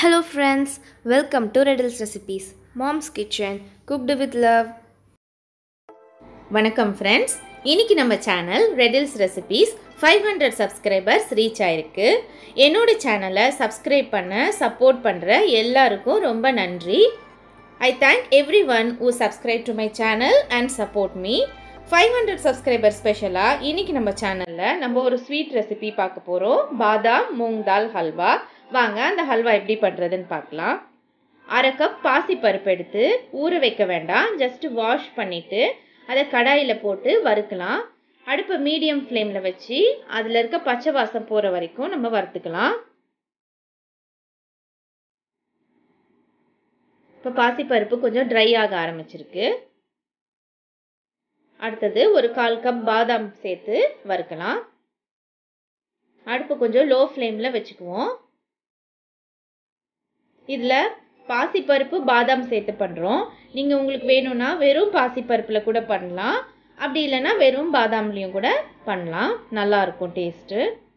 Hello, friends. Welcome to Riddles Recipes, Mom's Kitchen, cooked with love. வணக்கம் friends இன்னைக்கு நம்ம channel ரெடில்ஸ் recipes five hundred subscribers reach ஆயிருக்கு என்னோட சேனலை சப்ஸ்கிரைப் பண்ண சப்போர்ட் பண்ணுற எல்லாருக்கும் ரொம்ப நன்றி I thank everyone uh subscribe to my channel and support me five hundred subscriber ஸ்பெஷலாக இன்னைக்கு நம்ம சேனலில் நம்ம ஒரு ஸ்வீட் ரெசிபி பார்க்க போகிறோம் பாதாம் மூங் தால் ஹல்வா வாங்க அந்த ஹல்வா எப்படி பண்ணுறதுன்னு பார்க்கலாம் அரை கப் பாசி பருப்பு எடுத்து ஊற வைக்க வேண்டாம் ஜஸ்ட் வாஷ் பண்ணிவிட்டு அதை கடாயில் போட்டு வறுக்கலாம் அடுப்பை மீடியம் ஃப்ளேமில் வச்சு அதில் இருக்க பச்சை வாசம் போகிற வரைக்கும் நம்ம வறுத்துக்கலாம் இப்போ பாசிப்பருப்பு கொஞ்சம் ட்ரை ஆக ஆரம்பிச்சிருக்கு அடுத்தது ஒரு கால் கப் பாதாம் சேர்த்து வறுக்கலாம் அடுப்பு கொஞ்சம் லோ ஃப்ளேமில் வச்சுக்குவோம் இதில் பாசிப்பருப்பு பாதாம் சேர்த்து பண்ணுறோம் நீங்கள் உங்களுக்கு வேணும்னா வெறும் பாசிப்பருப்பில் கூட பண்ணலாம் அப்படி இல்லைன்னா வெறும் பாதாம்லேயும் கூட பண்ணலாம் நல்லாயிருக்கும் டேஸ்ட்டு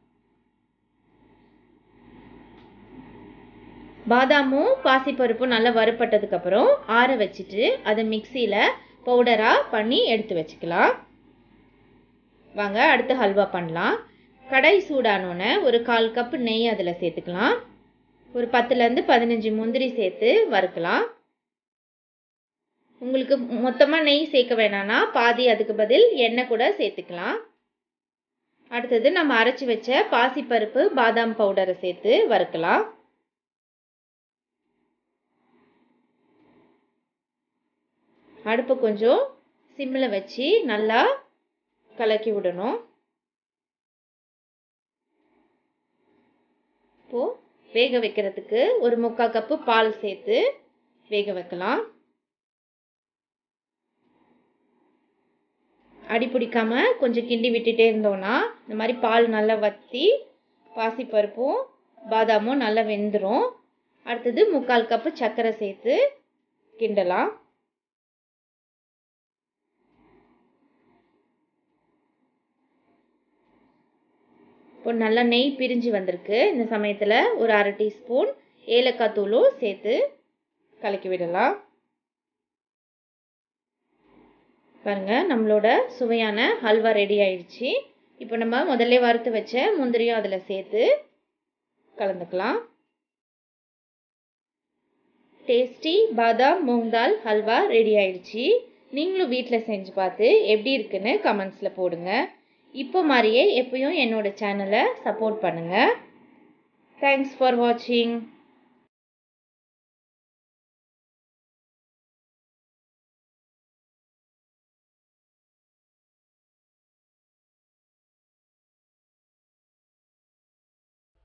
பாதாமும் பாசிப்பருப்பும் நல்லா வறுப்பட்டதுக்கப்புறம் ஆற வச்சுட்டு அதை மிக்சியில் பவுடராக பண்ணி எடுத்து வச்சுக்கலாம் வாங்க அடுத்து ஹல்வா பண்ணலாம் கடை சூடானோன்னே ஒரு கால் கப்பு நெய் அதில் சேர்த்துக்கலாம் ஒரு பத்துலேருந்து பதினஞ்சு முந்திரி சேர்த்து வறுக்கலாம் உங்களுக்கு மொத்தமாக நெய் சேர்க்க வேணான்னா பாதி அதுக்கு பதில் எண்ணெய் கூட சேர்த்துக்கலாம் அடுத்தது நம்ம அரைச்சி வச்ச பாசிப்பருப்பு பாதாம் பவுடரை சேர்த்து வறுக்கலாம் அடுப்பு கொஞ்சம் சிம்மில் வச்சு நல்லா கலக்கி விடணும் இப்போது வேக வைக்கிறதுக்கு ஒரு முக்கால் கப்பு பால் சேர்த்து வேக வைக்கலாம் அடி பிடிக்காம கொஞ்சம் கிண்டி விட்டுட்டே இருந்தோம்னா இந்த மாதிரி பால் நல்லா வற்றி பாசிப்பருப்பும் பாதாமும் நல்லா வெந்துடும் அடுத்தது முக்கால் கப்பு சர்க்கரை சேர்த்து கிண்டலாம் இப்போ நல்லா நெய் பிரிஞ்சு வந்திருக்கு இந்த சமயத்தில் ஒரு அரை டீஸ்பூன் ஏலக்காய் தூளும் சேர்த்து கலக்கி விடலாம் பாருங்கள் நம்மளோட சுவையான ஹல்வா ரெடி ஆயிடுச்சு இப்போ நம்ம முதல்ல வறுத்து வச்ச முந்திரியும் அதில் சேர்த்து கலந்துக்கலாம் டேஸ்டி பாதாம் மூங் தால் ஹல்வா ரெடி ஆயிடுச்சு நீங்களும் வீட்டில் செஞ்சு பார்த்து எப்படி இருக்குன்னு கமெண்ட்ஸில் போடுங்க இப்போ மாதிரியே எப்பயும் என்னோட சேனலை சப்போர்ட் பண்ணுங்கள் தேங்க்ஸ் ஃபார் வாட்சிங்